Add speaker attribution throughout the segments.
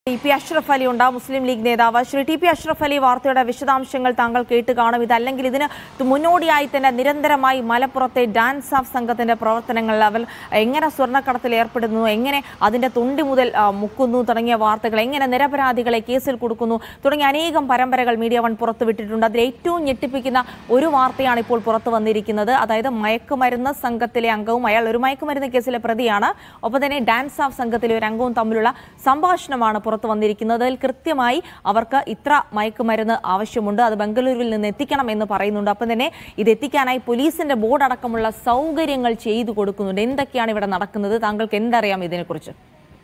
Speaker 1: T P Ashraf Ali ഉണ്ട് മുസ്ലിം ലീഗ് നേതാവ് Shri T P Ashraf Ali വാർത്തയുടെ വിശദാംശങ്ങൾ താങ്കൾ കേട്ട് കാണും ഇതല്ലെങ്കിൽ ഇതിന് മുന്നോടിയായി തന്നെ നിരന്തരമായി മലപ്പുറത്തെ ഡാൻസ് ഓഫ് സംഘത്തിന്റെ പ്രവർത്തനങ്ങൾ അവർ എങ്ങനെ സ്വർണ്ണക്കടത്തിൽ ഏർപ്പെടുന്നു എങ്ങനെ അതിന്റെ തൊണ്ടി മുതൽ ആ, മുക്കുന്നു തുടങ്ങിയ വാർത്തകൾ എങ്ങനെ നിരപരാധികളെ കേസിൽ കൊടുക്കുന്നു തുടങ്ങിയ അനേകം പരമ്പരകൾ മീഡിയ വൺ പുറത്തുവിട്ടിട്ടുണ്ട് അതിൽ ഏറ്റവും ഞെട്ടിപ്പിക്കുന്ന ഒരു വാർത്തയാണ് ഇപ്പോൾ പുറത്തു വന്നിരിക്കുന്നത് അതായത് മയക്കുമരുന്ന് സംഘത്തിലെ അംഗവും അയാൾ ഒരു മയക്കുമരുന്ന് കേസിലെ പ്രതിയാണ് ഒപ്പം തന്നെ ഡാൻസ് ഓഫ് സംഘത്തിലെ ഒരു അംഗവും തമ്മിലുള്ള സംഭാഷണമാണ് പുറത്തു വന്നിരിക്കുന്നത് അതിൽ കൃത്യമായി അവർക്ക് ഇത്ര മയക്കുമരുന്ന് ആവശ്യമുണ്ട് അത് ബംഗളൂരുവിൽ നിന്ന് എത്തിക്കണം എന്ന് പറയുന്നുണ്ട് അപ്പം തന്നെ ഇത് എത്തിക്കാനായി പോലീസിന്റെ ബോർഡ് അടക്കമുള്ള സൗകര്യങ്ങൾ ചെയ്തു കൊടുക്കുന്നുണ്ട് എന്തൊക്കെയാണ് ഇവിടെ നടക്കുന്നത് താങ്കൾക്ക് എന്തറിയാം ഇതിനെക്കുറിച്ച്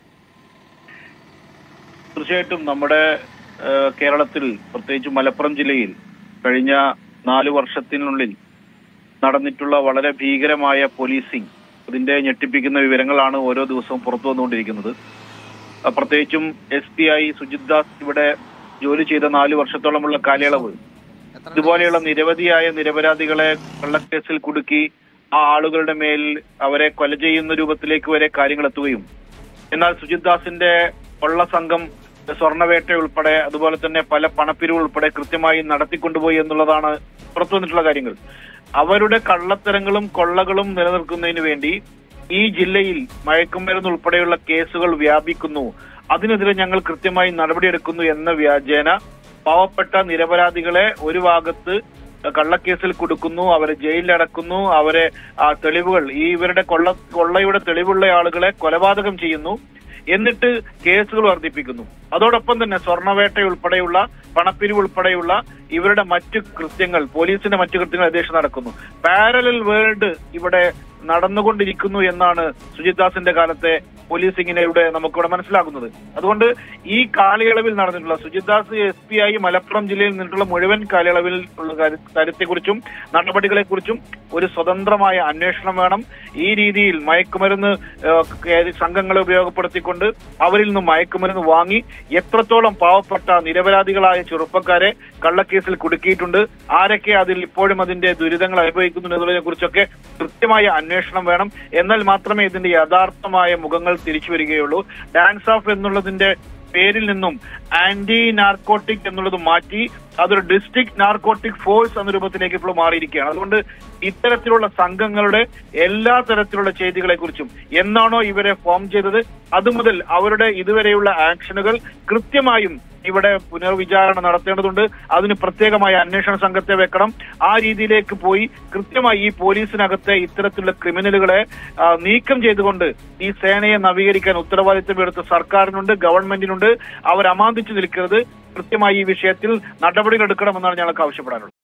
Speaker 2: തീർച്ചയായിട്ടും നമ്മുടെ ഏഹ്, കേരളത്തിൽ പ്രത്യേകിച്ച് മലപ്പുറം ജില്ലയിൽ കഴിഞ്ഞ നാല് വർഷത്തിനുള്ളിൽ നടന്നിട്ടുള്ള വളരെ ഭീകരമായ പോലീസിംഗ് അതിന്റെ ഞെട്ടിപ്പിക്കുന്ന വിവരങ്ങളാണ് ഓരോ ദിവസവും പുറത്തു വന്നുകൊണ്ടിരിക്കുന്നത് അഹ് പ്രത്യേകിച്ചും S P I Sujith Das ഇവിടെ ജോലി ചെയ്ത നാല് വർഷത്തോളമുള്ള കാലയളവ് ഇതുപോലെയുള്ള നിരവധിയായ നിരപരാധികളെ കള്ളക്കേസിൽ കുടുക്കി ആ ആളുകളുടെ മേൽ അവരെ കൊല ചെയ്യുന്ന രൂപത്തിലേക്ക് വരെ കാര്യങ്ങൾ എത്തുകയും എന്നാൽ സുജിത് ദാസിന്റെ കൊള്ള സംഘം സ്വർണവേട്ട ഉൾപ്പെടെ അതുപോലെ തന്നെ പല പണപ്പിരിവ് ഉൾപ്പെടെ കൃത്യമായി നടത്തിക്കൊണ്ടുപോയി എന്നുള്ളതാണ് പുറത്തു വന്നിട്ടുള്ള കാര്യങ്ങൾ അവരുടെ കള്ളത്തരങ്ങളും കൊള്ളകളും നിലനിൽക്കുന്നതിന് വേണ്ടി ഈ ജില്ലയിൽ മയക്കുമരുന്ന് ഉൾപ്പെടെയുള്ള കേസുകൾ വ്യാപിക്കുന്നു അതിനെതിരെ ഞങ്ങൾ കൃത്യമായി നടപടിയെടുക്കുന്നു എന്ന വ്യാജേന പാവപ്പെട്ട നിരപരാധികളെ ഒരു ഭാഗത്ത് കള്ളക്കേസിൽ കൊടുക്കുന്നു അവരെ ജയിലിലടക്കുന്നു അവരെ ആ തെളിവുകൾ ഈ ഇവരുടെ കൊള്ള കൊള്ളയുടെ തെളിവുള്ള ആളുകളെ കൊലപാതകം ചെയ്യുന്നു എന്നിട്ട് കേസുകൾ വർദ്ധിപ്പിക്കുന്നു അതോടൊപ്പം തന്നെ സ്വർണവേട്ട ഉൾപ്പെടെയുള്ള പണപ്പിരിവ് ഉൾപ്പെടെയുള്ള ഇവരുടെ മറ്റു കൃത്യങ്ങൾ പോലീസിന്റെ മറ്റു കൃത്യങ്ങൾ അധ്യക്ഷൻ നടക്കുന്നു പാരലൽ വേൾഡ് ഇവിടെ നടന്നുകൊണ്ടിരിക്കുന്നു എന്നാണ് സുജിത് ദാസിന്റെ കാലത്തെ പോലീസിങ്ങിനിടെ നമുക്കിവിടെ മനസ്സിലാകുന്നത് അതുകൊണ്ട് ഈ കാലയളവിൽ നടന്നിട്ടുള്ള സുജിത് ദാസ് എസ് പി ആയി മലപ്പുറം ജില്ലയിൽ നിന്നിട്ടുള്ള മുഴുവൻ കാലയളവിൽ ഉള്ള കാര്യ- കാര്യത്തെക്കുറിച്ചും നടപടികളെക്കുറിച്ചും ഒരു സ്വതന്ത്രമായ അന്വേഷണം വേണം ഈ രീതിയിൽ മയക്കുമരുന്ന് ഏഹ്, കേ- സംഘങ്ങളെ ഉപയോഗപ്പെടുത്തിക്കൊണ്ട് അവരിൽ നിന്ന് മയക്കുമരുന്ന് വാങ്ങി എത്രത്തോളം പാവപ്പെട്ട നിരപരാധികളായ ചെറുപ്പക്കാരെ കള്ളക്കേസിൽ കുടുക്കിയിട്ടുണ്ട് ആരൊക്കെ അതിൽ ഇപ്പോഴും അതിന്റെ ദുരിതങ്ങൾ അനുഭവിക്കുന്നു എന്നതിനെ കുറിച്ചൊക്കെ കൃത്യമായ അന്വേഷണം വേണം എന്നാൽ മാത്രമേ ഇതിന്റെ യഥാർത്ഥമായ മുഖങ്ങൾ തിരിച്ചു വരികയുള്ളൂ ഡാൻസ് ഓഫ് എന്നുള്ളതിന്റെ പേരിൽ നിന്നും ആന്റി നാർക്കോട്ടിക് എന്നുള്ളത് മാറ്റി അതൊരു ഡിസ്ട്രിക്ട് നാർക്കോട്ടിക് ഫോഴ്സ് എന്ന രൂപത്തിലേക്ക് ഇപ്പോൾ മാറിയിരിക്കുകയാണ് അതുകൊണ്ട് ഇത്തരത്തിലുള്ള സംഘങ്ങളുടെ എല്ലാ തരത്തിലുള്ള ചെയ്തികളെ കുറിച്ചും എന്നാണോ ഇവരെ ഫോം ചെയ്തത് അതുമുതൽ അവരുടെ ഇതുവരെയുള്ള ആക്ഷനുകൾ കൃത്യമായും ഇവിടെ പുനർവിചാരണ നടത്തേണ്ടതുണ്ട് അതിന് പ്രത്യേകമായ അന്വേഷണ സംഘത്തെ വെക്കണം ആ രീതിയിലേക്ക് പോയി കൃത്യമായി ഈ പോലീസിനകത്തെ ഇത്തരത്തിലുള്ള ക്രിമിനലുകളെ ആ, നീക്കം ചെയ്തുകൊണ്ട് ഈ സേനയെ നവീകരിക്കാൻ ഉത്തരവാദിത്തം എടുത്ത സർക്കാരിനുണ്ട് ഗവൺമെന്റിനുണ്ട് അവർ അമാന്തിച്ചു നിൽക്കരുത് കൃത്യമായി ഈ വിഷയത്തിൽ നടപടികൾ എടുക്കണമെന്നാണ് ഞങ്ങൾക്ക് ആവശ്യപ്പെടാനുള്ളത്